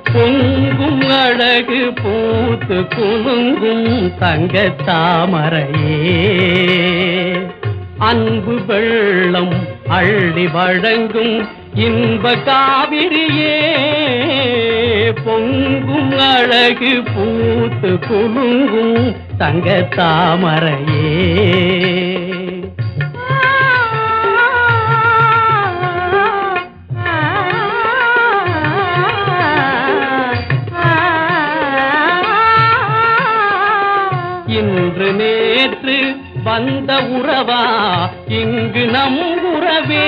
பொங்கும் அழகு பூத்து குலுங்கும் தங்கத் தாமரையே அன்பு வெள்ளம் அள்ளி வழங்கும் இன்ப காவிரியே பொங்கும் அழகு பூத்து குலுங்கும் தங்கத் தாமரையே இன்று நேற்று வந்த உறவா இங்கு நம் உறவே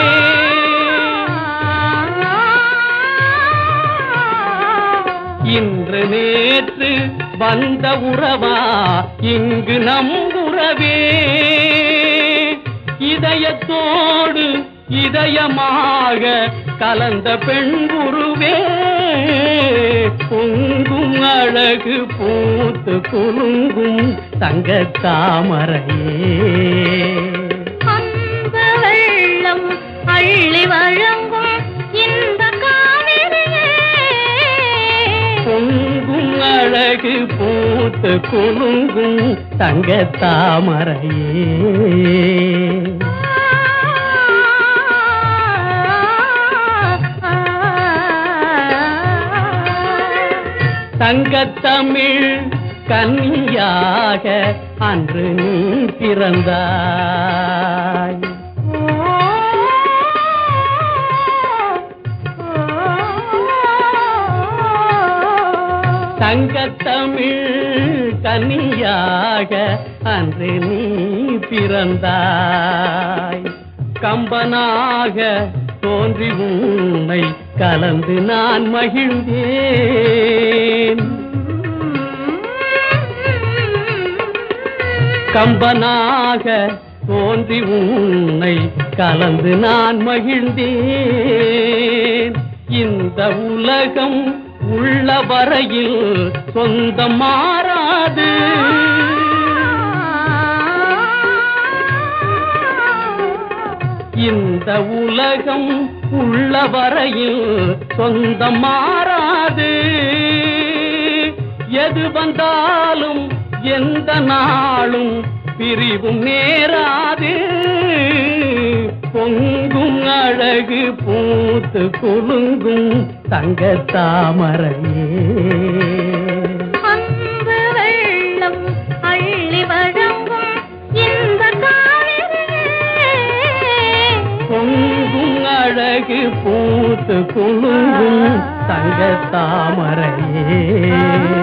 இன்று நேற்று வந்த உறவா இங்கு நம் உறவே இதயத்தோடு இதயமாக கலந்த பெண் உருவே பொங்கும் அழகு பூத்து குலுங்கும் தங்கத் தாமரையே அன்பு வெள்ளம் அள்ளி வழங்கும் இந்த காவிரியே பொங்கும் அழகு பூத்து குலுங்கும் தங்கத் தாமரையே தங்கத்தமிழ் கன்னியாக அன்று நீ பிறந்தாய் தங்கத்தமிழ் கன்னியாக அன்று நீ பிறந்தாய் கம்பனாக தோன்றி உன்னை கலந்து நான் மகிழ்ந்தேன் கம்பனாக தோன்றி உன்னை கலந்து நான் மகிழ்ந்தேன் இந்த உலகம் உள்ள வரையில் சொந்தம் மாறாது இந்த உலகம் உள்ள வரையில் சொந்தம் மாறாது எது வந்தாலும் எந்த நாளும் பிரிவும் நேராது பொங்கும் அழகு பூத்து குலுங்கும் தங்கத் தாமரையே அன்பு வெள்ளம் அள்ளி வழங்கும் இந்த காவிரியே பொங்கும் அழகு பூத்து குலுங்கும் தங்கத் தாமரையே